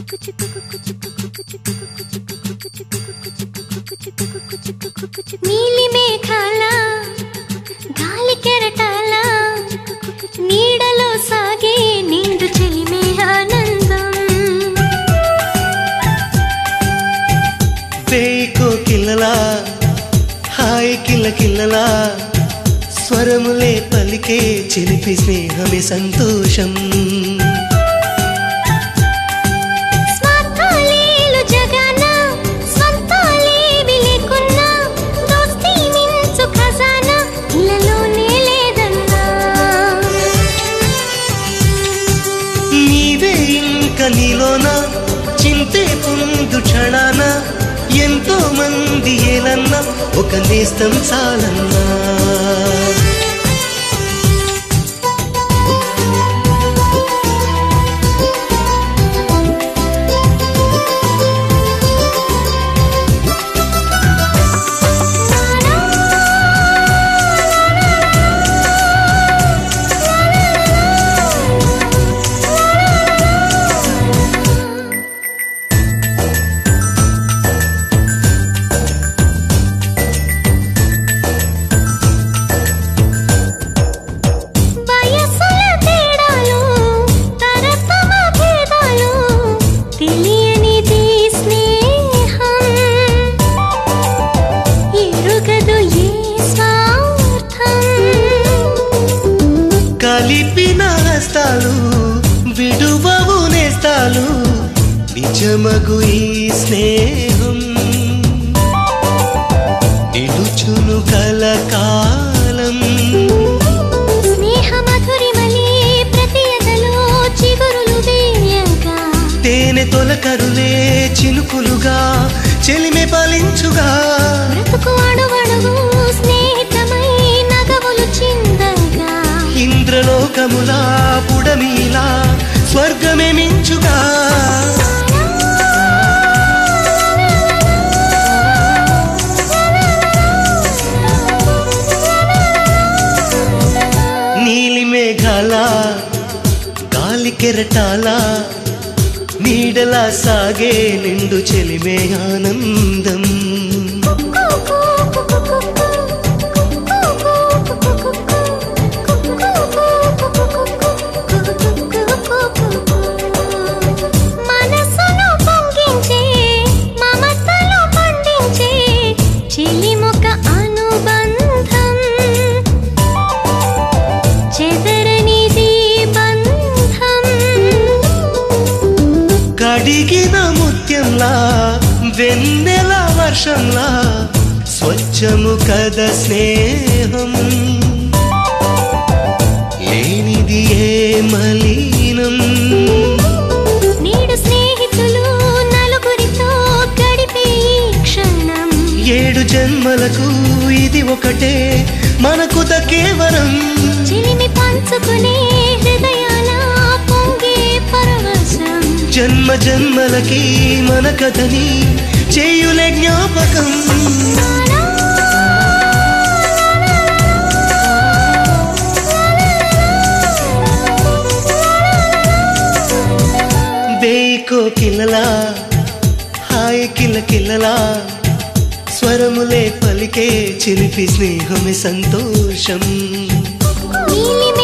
నీలి మేఘాల గాలి కెరటాల నీడలో సాగే నిండు చెలిమే ఆనందం వేకో కిల్లలా హాయ్ కిల్ల కిల్లలా స్వరములే పలికే చిలిపి స్నేహమే సంతోషం స్వార్థాలేలు జగాన స్వంతాలేవి లేకున్నా దోస్తీ మించు ఖజానా ఇళ్ళలోనే లేదన్నా నీవే ఇంక నీలోన చింతే పొందు క్షణాన ఎంతో మంది ఏలన్నా ఒక నేస్తం చాలన్నా వయసుల తేడాలు తరతమ భేదాలు తెలియనిది స్నేహం ఎరుగదు ఏ స్వార్థం కలిపిన హస్తాలు విడువవు నేస్తాలు నిజమగు ఈ స్నేహం నిలుచును కలకాలం స్నేహ మధురిమలి ప్రతి ఎదలో చిగురులు వేయగా తేనె తొలకరులే చినుకులుగా చెలిమె పాలించుగా బ్రతుకు అణువణువు స్నేహితమై నగవులు చిందగా ఇంద్రలోకములా పుడమిలా స్వర్గమే మించుగా నీలి మేఘాల గాలి కెరటాల నీడలా సాగే నిండు చెలిమే ఆనందం మనసును పొంగించే మమతలు పండించే చిలిముక అనుబంధం చెదరనిది బంధం కడిగిన ముత్యంలా వెన్నెల వర్షంలా స్వచ్ఛము కద స్నేహం లేనిది ఏ మలీనం నేడు స్నేహితులు నలుగురితో గడిపే ఈ క్షణం ఏడు జన్మలకు ఇది ఒకటే మనకు కేవలం చిలిమి పంచుకునే హృదయాల పొంగే పరవశం జన్మ జన్మలకి మన కథని చేయులే జ్ఞాపకం వేకో కిల్లలా హాయ్ కిల్ల కిల్లలా స్వరములే పలికే చిలిపి స్నేహమే సంతోషం నీలి